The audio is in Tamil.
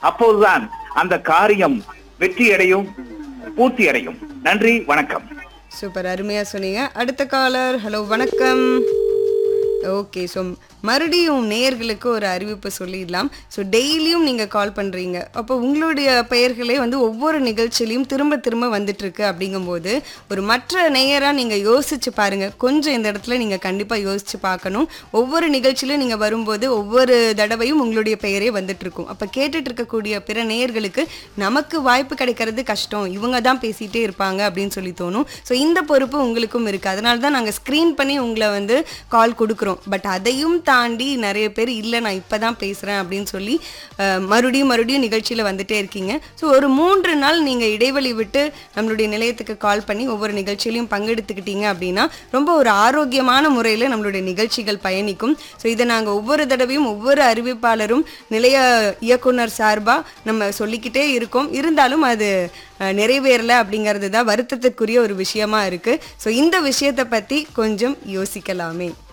அப்போதுதான் அந்த காரியம் வெற்றி அடையும் பூர்த்தி அடையும் நன்றி வணக்கம் சூப்பர் அருமையா சொன்னீங்க அடுத்த காலர் ஹலோ வணக்கம் ஓகே ஸோ மறுபடியும் நேயர்களுக்கு ஒரு அறிவிப்பு சொல்லிடலாம் ஸோ டெய்லியும் நீங்கள் கால் பண்ணுறீங்க அப்போ உங்களுடைய பெயர்களே வந்து ஒவ்வொரு நிகழ்ச்சியிலையும் திரும்ப திரும்ப வந்துட்டு இருக்கு அப்படிங்கும்போது ஒரு மற்ற நேயராக நீங்கள் யோசிச்சு பாருங்க கொஞ்சம் இந்த இடத்துல நீங்கள் கண்டிப்பாக யோசிச்சு பார்க்கணும் ஒவ்வொரு நிகழ்ச்சியிலும் நீங்கள் வரும்போது ஒவ்வொரு தடவையும் உங்களுடைய பெயரே வந்துட்டு இருக்கும் அப்போ கேட்டுட்டு இருக்கக்கூடிய பிற நேயர்களுக்கு நமக்கு வாய்ப்பு கிடைக்கிறது கஷ்டம் இவங்க தான் பேசிட்டே இருப்பாங்க அப்படின்னு சொல்லி தோணும் ஸோ இந்த பொறுப்பு உங்களுக்கும் இருக்கு அதனால தான் நாங்கள் ஸ்க்ரீன் பண்ணி உங்களை வந்து கால் கொடுக்குறோம் பட் அதையும் தாண்டி நிறைய பேர் இல்லை நான் இப்போ தான் பேசுகிறேன் அப்படின்னு சொல்லி அஹ், மறுபடியும் மறுபடியும் நிகழ்ச்சியில் வந்துட்டே இருக்கீங்க ஸோ ஒரு மூன்று நாள் நீங்கள் இடைவெளி விட்டு நம்மளுடைய நிலையத்துக்கு கால் பண்ணி ஒவ்வொரு நிகழ்ச்சியிலையும் பங்கெடுத்துக்கிட்டீங்க அப்படின்னா ரொம்ப ஒரு ஆரோக்கியமான முறையில் நம்மளுடைய நிகழ்ச்சிகள் பயணிக்கும் ஸோ இதை நாங்கள் ஒவ்வொரு தடவையும் ஒவ்வொரு அறிவிப்பாளரும் நிலைய இயக்குனர் சார்பாக நம்ம சொல்லிக்கிட்டே இருக்கோம் இருந்தாலும் அது அஹ், நிறைவேறல அப்படிங்கிறது தான் வருத்தத்துக்குரிய ஒரு விஷயமா இருக்கு ஸோ இந்த விஷயத்தை பற்றி கொஞ்சம் யோசிக்கலாமே